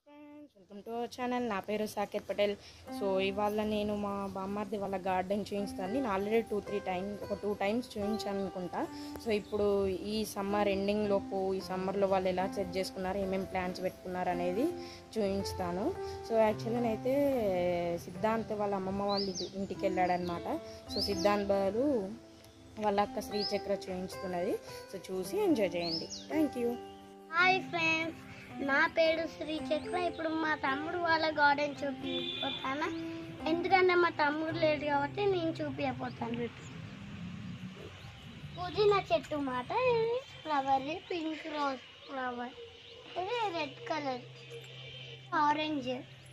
Welcome to our channel నా పేరు Saketh Patel so ఇవాళ నేను మా బామ్మార్ది వాళ్ళ గార్డెన్ చూపిస్తాను నేను ఆల్రెడీ టూ త్రీ టైమ్స్ ఒక టూ టైమ్స్ చూపించాను అనుకుంటా సో ఇప్పుడు ఈ సమ్మర్ ఎండింగ్ లోపు ఈ సమ్మర్లో వాళ్ళు ఎలా సెట్ చేసుకున్నారు ఏమేమి ప్లాన్స్ పెట్టుకున్నారు అనేది చూపించుతాను సో యాక్చువల్గా అయితే సిద్ధాంత్ వాళ్ళ అమ్మమ్మ వాళ్ళ ఇంటి- ఇంటికి వెళ్ళాడనమాట సో సిద్ధాంత్ బాలు వాళ్ళ అక్క శ్రీచక్ర చూపించుతున్నది సో చూసి ఎంజాయ్ చేయండి థ్యాంక్ యూ హాయ్ ఫ్రెండ్స్ నా పేరు శ్రీ చక్ర ఇప్పుడు మా తమ్ముడు వాళ్ళ గార్డెన్ చూపిపోతాను ఎందుకంటే మా తమ్ముడు లేడు కాబట్టి నేను చూపించబోతాను పుదీనా చెట్టు మాట ఇది ఫ్లవర్ పింక్ రోజ్ ఫ్లవర్ ఇది రెడ్ కలర్ ఆరెంజ్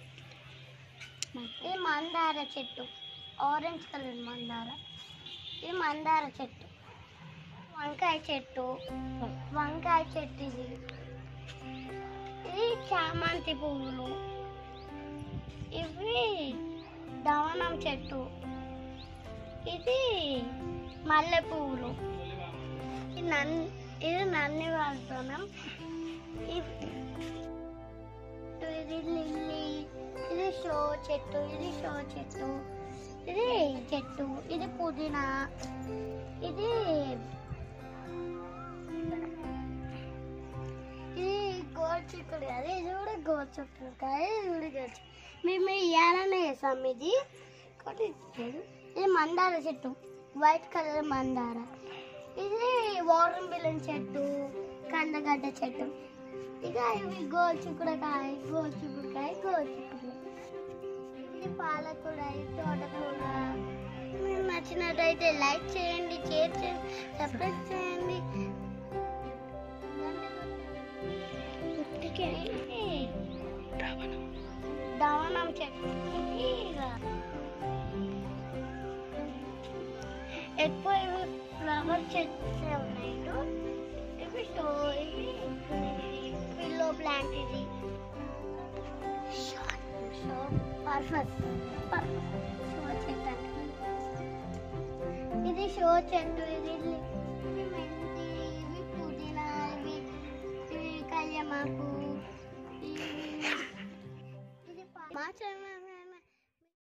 ఇది మందార చెట్టు ఆరెంజ్ కలర్ మందార ఇది మందార చెట్టు వంకాయ చెట్టు వంకాయ చెట్టు ఇది ఇది చామంతి పువ్వులు ఇవి దవనం చెట్టు ఇది మల్లె పువ్వులు ఇది నన్ ఇది నన్ని వాడుతున్నాం ఇది లిల్లీ ఇది షో చెట్టు ఇది షో చెట్టు ఇది చెట్టు ఇది పుదీనా ఇది ఇది గోర్చుకుడు కదా ఇది కూడా గోర్చుకుడు కదా ఇది కూడా గోర్చు మేము ఇయ్యాలనే వేసాం ఇది కాబట్టి ఇది లేదు. ఇది మందార చెట్టు వైట్ కలర్ మందార ఇది వాటర్ మిలన్ చెట్టు కందగడ్డ చెట్టు ఇక ఇవి గోర్చుకుడకాయ గోర్చుకుడుకాయ గోర్చుకుడు ఇది పాలకూర ఇది తోటకూర మీకు నచ్చినట్టయితే లైక్ చేయండి షేర్ చేయండి సబ్స్క్రైబ్ చేయండి దవనం చెట్టు ఇది ఇక ఎక్కువ ఇవి ఫ్లవర్ చెట్స్ ఉన్నాయి ఇవి స్టో ఇవి పిల్లో ప్లాంట్ ఇది పర్పస్ షో చెట్టు అంట. ఇది షో చెట్టు ఇది లి-